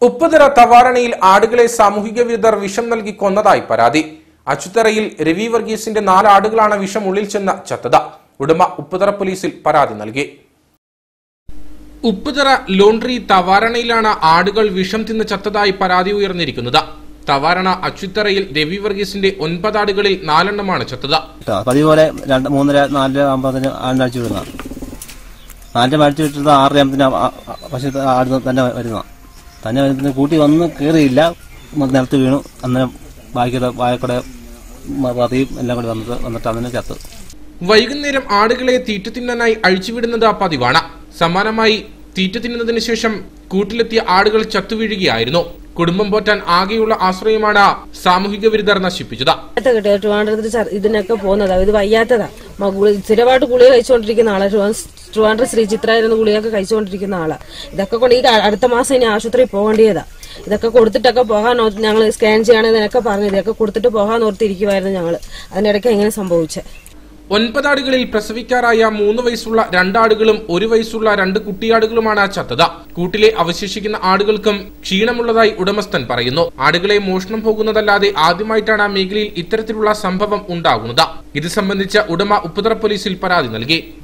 ഉപ്പുതറ തവാരണയിൽ ആടുകളെ സാമൂഹിക വിരുദ്ധർ വിഷം നൽകി കൊന്നതായി പരാതി അച്ചുത്തറയിൽ രവി വർഗീസിന്റെ നാല് ആടുകളാണ് വിഷം ഉള്ളിൽ ചെന്ന് ചത്തത് ഉടമ ഉപ്പുതറ പോലീസിൽ പരാതി നൽകി ഉപ്പുതറ ലോണ്ടറി തവാരണയിലാണ് ആടുകൾ വിഷം തിന്ന് ചത്തതായി പരാതി ഉയർന്നിരിക്കുന്നത് തവാരണ അച്ചുത്തറയിൽ രവി വർഗീസിന്റെ ഒൻപത് ആടുകളിൽ നാലെണ്ണമാണ് ചത്തത് കേട്ടോ പതിവ് പോലെ രണ്ട് മൂന്നര നാലര ആകുമ്പോഴത്തേന് ആടിനെ അടിച്ചു വിടുന്ന നാലിന്റെ അടിച്ചു വിട്ടിട്ട് ആറര ആകുമ്പത്തിന് പശു ആട് തന്നെ വരുന്ന തന്നെ വരുന്നതിന് കൂട്ടി വന്ന് കയറിയില്ല നിലത്ത് വീണു അന്നേരം ബാക്കിയുടെ വായക്കൂടെ പതിയും എല്ലാം കൂടി വന്നിട്ട് വന്നിട്ട് അതിനെ ചത്ത് വൈകുന്നേരം ആടുകളെ തീറ്റ തിന്നാനായി അഴിച്ചുവിടുന്നത് പതിവാണ് സമാനമായി തീറ്റ തിന്നുന്നതിന് ശേഷം കൂട്ടിലെത്തിയ ആടുകൾ ചത്തുവീഴുകയായിരുന്നു കുടുംബം പോറ്റാൻ ആകെയുള്ള ആശ്രയമാണ് സാമൂഹിക വിരുദ്ധർ നശിപ്പിച്ചത് വയ്യാത്ത കിട്ടിയ ട്രിവാൻഡ്രത്തിൽ ചർ- ഇതിനൊക്കെ പോകുന്നതാ ഇത് വയ്യാത്തതാ മ- ഗുളി- സ്ഥിരമായിട്ട് ഗുളിക കഴിച്ചുകൊണ്ടിരിക്കുന്ന ആളാ ട്രിവാൻ- ട്രിവാൻഡ്രം ശ്രീ ചിത്രായിരുന്നു ഗുളിയൊക്കെ കഴിച്ചുകൊണ്ടിരിക്കുന്ന ആളാ ഇതൊക്കെ കൊണ്ട് ഈ ക- അടുത്ത മാസം ഇനി ആശുപത്രിയിൽ പോകേണ്ടതാ ഇതൊക്കെ കൊടുത്തിട്ടൊക്കെ പോകാൻ ഞങ്ങൾ സ്കാൻ ചെയ്യണമെന്നൊക്കെ പറഞ്ഞു ഇതൊക്കെ കൊടുത്തിട്ട് പോകാൻ ഓർത്തിരിക്കുമായിരുന്നു ഞങ്ങൾ അതിനിടയ്ക്ക് എങ്ങനെ സംഭവിച്ചത് ഒൻപതാടുകളിൽ പ്രസവിക്കാറായ മൂന്ന് വയസ്സുള്ള രണ്ടാടുകളും ഒരു വയസ്സുള്ള രണ്ട് കുട്ടിയാടുകളുമാണ് ചത്തത് കൂട്ടിലെ അവശേഷിക്കുന്ന ആടുകൾക്കും ക്ഷീണമുള്ളതായി ഉടമസ്ഥൻ പറയുന്നു ആടുകളെ മോഷണം പോകുന്നതല്ലാതെ ആദ്യമായിട്ടാണ് മേഖലയിൽ ഇത്തരത്തിലുള്ള സംഭവം ഉണ്ടാകുന്നത് ഇത് സംബന്ധിച്ച് ഉടമ ഉപ്പുതറ പോലീസിൽ പരാതി നൽകി